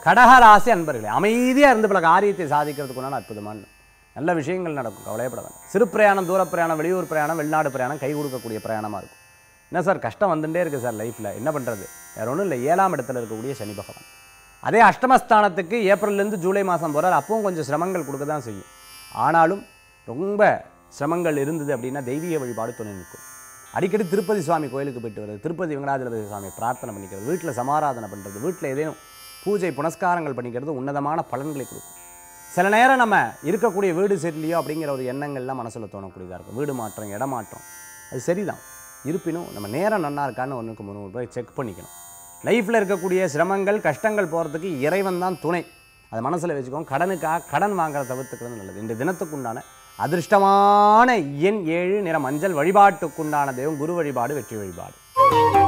கடகராசி அன்பர்களே அமைதியாக இருந்து பல காரியத்தை சாதிக்கிறதுக்குண்டான அற்புதமான நல்ல விஷயங்கள் நடக்கும் கவலையப்பட வேண்டாம் சிறு பிரயாணம் தூர பிரயாணம் வெளியூர் பிரயாணம் வெளிநாடு பிரயாணம் கை கொடுக்கக்கூடிய பிரயாணமாக இருக்கும் என்ன சார் கஷ்டம் வந்துட்டே இருக்குது சார் லைஃப்பில் என்ன பண்ணுறது வேற ஒன்றும் இல்லை ஏழாம் இடத்துல இருக்கக்கூடிய சனி பகவான் அதே அஷ்டமஸ்தானத்துக்கு ஏப்ரல்லேருந்து ஜூலை மாதம் போகிறார் அப்பவும் கொஞ்சம் சிரமங்கள் கொடுக்க தான் செய்யும் ஆனாலும் ரொம்ப சிரமங்கள் இருந்தது அப்படின்னா தெய்வீக வழிபாடு துணை நிற்கும் அடிக்கடி திருப்பதி சுவாமி கோயிலுக்கு போயிட்டு வருது திருப்பதி வெங்கடாஜலபதி சுவாமி பிரார்த்தனை பண்ணிக்கிறது வீட்டில் சமாராதனை பண்ணுறது வீட்டில் ஏதேனும் பூஜை புனஸ்காரங்கள் பண்ணிக்கிறது உன்னதமான பலன்களை கொடுக்கும் சில நேரம் நம்ம இருக்கக்கூடிய வீடு சரியில்லையோ அப்படிங்கிற ஒரு எண்ணங்கள்லாம் மனசில் தோணக்கூடியதாக இருக்கும் வீடு மாற்றம் இடமாற்றம் அது சரிதான் இருப்பினும் நம்ம நேரம் நன்னா இருக்கான்னு ஒன்றுக்கு முன்னூறு போய் செக் பண்ணிக்கணும் லைஃப்பில் இருக்கக்கூடிய சிரமங்கள் கஷ்டங்கள் போகிறதுக்கு இறைவன் தான் துணை அதை மனசில் வச்சுக்கோங்க கடனுக்காக கடன் வாங்குறத தவிர்த்துக்கிறது நல்லது இந்த தினத்துக்குண்டான அதிர்ஷ்டமான எண் ஏழு நிற மஞ்சள் வழிபாட்டுக்குண்டான தெய்வம் குரு வழிபாடு வெற்றி வழிபாடு